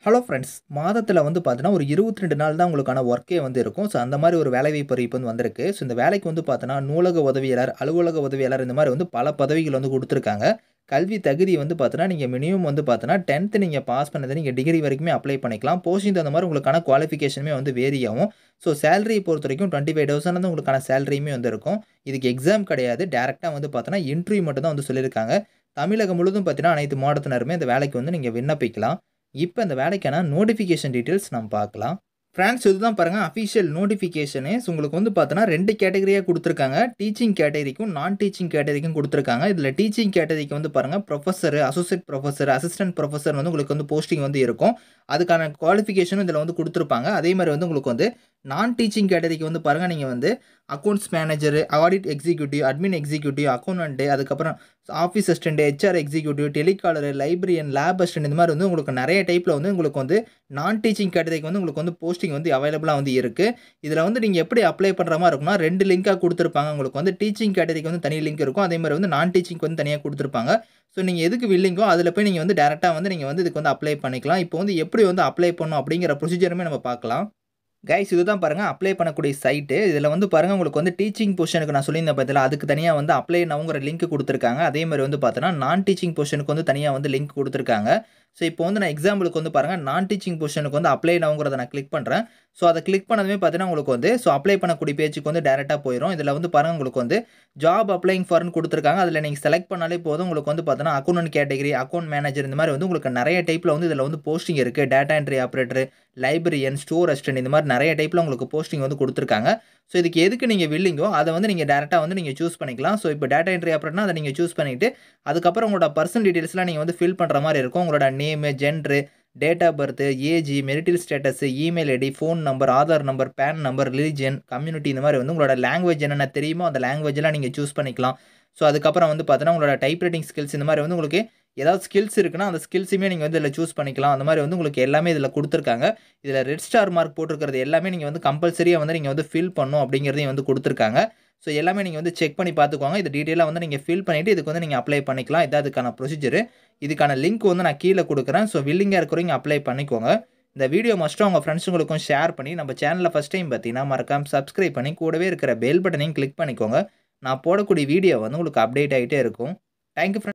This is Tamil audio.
ஹலோ ஃப்ரெண்ட்ஸ் மாதத்தில் வந்து பார்த்தீங்கன்னா ஒரு 22 நாள் தான் உங்களுக்கான ஒர்க்கே வந்து இருக்கும் ஸோ அந்த மாதிரி ஒரு வேலைவாய்ப்பு அறிவிப்பு வந்து வந்திருக்கு ஸோ இந்த வேலைக்கு வந்து பார்த்தோன்னா நூலக உதவியாளர் அலுவலக உதவியாளர் இந்த மாதிரி வந்து பல பதவிகள் வந்து கொடுத்துருக்காங்க கல்வி தகுதி வந்து பார்த்தோன்னா நீங்கள் மினிமம் வந்து பார்த்தோன்னா டென்த்து நீங்கள் பாஸ் பண்ணது நீங்கள் டிகிரி வரைக்குமே அப்ளை பண்ணிக்கலாம் போஸ்டிங் தகுந்த மாதிரி உங்களுக்கான குவாலிஃபிகேஷனுமே வந்து வேரி ஆகும் ஸோ சேலரி பொறுத்த வரைக்கும் டுவெண்ட்டி ஃபைவ் தௌசண்ட் வந்து உங்களுக்கான சேலரியுமே வந்து இருக்கும் இதுக்கு எக்ஸாம் கிடையாது டேரெக்டாக வந்து பார்த்தோன்னா இன்டர்வியூ மட்டும் தான் வந்து சொல்லியிருக்காங்க தமிழகம் முழுதும் பார்த்தீங்கன்னா அனைத்து மாவட்டத்தினருமே இந்த வேலைக்கு வந்து நீங்கள் விண்ணப்பிக்கலாம் இப்போ இந்த வேலைக்கான நோட்டிஃபிகேஷன் டீட்டெயில்ஸ் நம்ம பார்க்கலாம் ஃப்ரெண்ட்ஸ் இதுதான் பாருங்கள் அஃபிஷியல் நோட்டிஃபிகேஷனு ஸோ உங்களுக்கு வந்து பார்த்தோன்னா ரெண்டு கேட்டகரியாக கொடுத்துருக்காங்க டீச்சிங் கேட்டகரிக்கும் நான் டீச்சிங் கேட்டகரிக்கும் கொடுத்துருக்காங்க இதில் டீச்சிங் கேட்டகரிக்கு வந்து பாருங்கள் professor associate professor assistant professor வந்து உங்களுக்கு வந்து போஸ்டிங் வந்து இருக்கும் அதுக்கான குவாலிஃபிகேஷனும் இதில் வந்து கொடுத்துருப்பாங்க அதே மாதிரி வந்து உங்களுக்கு வந்து நான் டீச்சிங் கேட்டகரிக்கு வந்து பாருங்கள் நீங்கள் வந்து accounts manager audit executive admin executive accountant அதுக்கப்புறம் office assistant HR executive telecaller librarian lab assistant இந்த மாதிரி வந்து உங்களுக்கு நிறைய டைப்பில் வந்து உங்களுக்கு வந்து நான் டீச்சிங் கேட்டகரிக்கு வந்து உங்களுக்கு வந்து போஸ்டிங் வந்து அவைலபிளாக வந்து இருக்குது இதில் வந்து நீங்கள் எப்படி அப்ளை பண்ணுற மாதிரி இருக்கும்னா ரெண்டு லிங்காக கொடுத்துருப்பாங்க உங்களுக்கு வந்து டீச்சிங் கேட்டகரிக்கு வந்து தனி லிங்க் இருக்கும் அதே மாதிரி வந்து நான் டீச்சிங்க்கு வந்து தனியாக கொடுத்துருப்பாங்க ஸோ நீங்கள் எதுக்கு வில்லிங்கோ அதில் போய் நீங்கள் வந்து டேரெக்டாக வந்து நீங்கள் வந்து இதுக்கு வந்து அப்ளை பண்ணிக்கலாம் இப்போ வந்து எப்படி வந்து அப்ளை பண்ணணும் அப்படிங்கிற ப்ரொசீஜருமே நம்ம பார்க்கலாம் கைஸ் இதுதான் பாருங்கள் அப்ளை பண்ணக்கூடிய சைட்டு இதில் வந்து பாருங்கள் உங்களுக்கு வந்து டீச்சிங் பொசிஷனுக்கு நான் சொல்லியிருந்தேன் பார்த்தீங்களா அதுக்கு தனியாக வந்து அப்ளை நவுங்கிற லிங்க் கொடுத்துருக்காங்க அதே மாதிரி வந்து பார்த்தோன்னா நான் டீச்சிங் பொசிஷனுக்கு வந்து தனியாக வந்து லிங்க் கொடுத்துருக்காங்க ஸோ இப்போ வந்து நான் எக்ஸாம்பிளுக்கு வந்து பாருங்கள் நான் டீச்சிங் பொசிஷனுக்கு வந்து அப்ளை நவுங்கிறத நான் கிளிக் பண்ணுறேன் ஸோ அதை கிளிக் பண்ணதுமே பார்த்தீங்கன்னா உங்களுக்கு வந்து ஸோ அப்ளை பண்ணக்கூடிய பேஜுக்கு வந்து டேரெக்டாக போயிடும் இதில் வந்து பாருங்கள் உங்களுக்கு வந்து ஜாப் அப்ளைங் ஃபார்னு கொடுத்துருக்காங்க அதில் நீங்கள் செலக்ட் பண்ணாலே போதும் உங்களுக்கு வந்து பார்த்தோன்னா அக்கௌண்ட் கேட்டகரி அக்கௌண்ட் மேனேஜர் இந்த மாதிரி வந்து உங்களுக்கு நிறைய டைப்பில் வந்து இதில் வந்து போஸ்டிங் இருக்குது data entry operator librarian store assistant இந்த மாதிரி நிறைய டைப்பில் உங்களுக்கு போஸ்டிங் வந்து கொடுத்துருக்காங்க ஸோ இதுக்கு எதுக்கு நீங்கள் வில்லிங்கோ அதை வந்து நீங்கள் டேரெக்டாக வந்து நீங்கள் சூஸ் பண்ணிக்கலாம் ஸோ இப்போ டேட்டா என்ட்ரி ஆப்ரேட்னா அதை நீங்கள் சூஸ் பண்ணிவிட்டு அதுக்கப்புறம் உங்களோட பர்சனல் டீட்டெயில்ஸ்லாம் நீங்கள் வந்து ஃபில் பண்ணுற மாதிரி இருக்கும் உங்களோட name gender date of birth age marital status email ID phone number Aadhaar number PAN number religion community இந்த மாதிரி வந்து உங்களோட லாங்குவேஜ் என்னென்ன தெரியுமோ அந்த லாங்குவேஜெலாம் நீங்கள் சூஸ் பண்ணிக்கலாம் ஸோ அதுக்கப்புறம் வந்து பார்த்தோன்னா உங்களோட டைப் ரைட்டிங் ஸ்கில்ஸ் இந்த மாதிரி வந்து உங்களுக்கு ஏதாவது ஸ்கில்ஸ் இருக்குன்னா அந்த ஸ்கில்ஸுமே நீங்கள் வந்து இதில் சூஸ் பண்ணிக்கலாம் அந்த மாதிரி வந்து உங்களுக்கு எல்லாமே இதில் கொடுத்துருக்காங்க இதில் ரெட் ஸ்டார் மார்க் போட்டிருக்கிறது எல்லாமே நீங்கள் வந்து கம்பல்சரியாக வந்து நீங்கள் வந்து ஃபில் பண்ணும் அப்படிங்கிறதையும் வந்து கொடுத்துருக்காங்க ஸோ எல்லாமே நீங்கள் வந்து செக் பண்ணி பார்த்துக்கோங்க இது டீட்டெயிலாக வந்து நீங்கள் ஃபில் பண்ணிவிட்டு இதுக்கு வந்து நீங்கள் அப்ளை பண்ணிக்கலாம் இதான் அதுக்கான ப்ரொசீஜர் இதுக்கான லிங்க் வந்து நான் கீழே கொடுக்குறேன் ஸோ வில்லிங்காக இருக்கிறவங்க அப்ளை பண்ணிக்கோங்க இந்த வீடியோ மஸ்ட்டும் உங்கள் ஃப்ரெண்ட்ஸுங்களுக்கும் ஷேர் பண்ணி நம்ம சேனலில் ஃபஸ்ட் டைம் பார்த்தீங்கன்னா மறக்காம சப்ஸ்கிரைப் பண்ணி கூடவே இருக்கிற பெல் பட்டனையும் கிளிக் பண்ணிக்கோங்க நான் போடக்கூடிய வீடியோ வந்து உங்களுக்கு அப்டேட் ஆகிட்டே இருக்கும் தேங்க்யூ ஃப்ரெண்ட்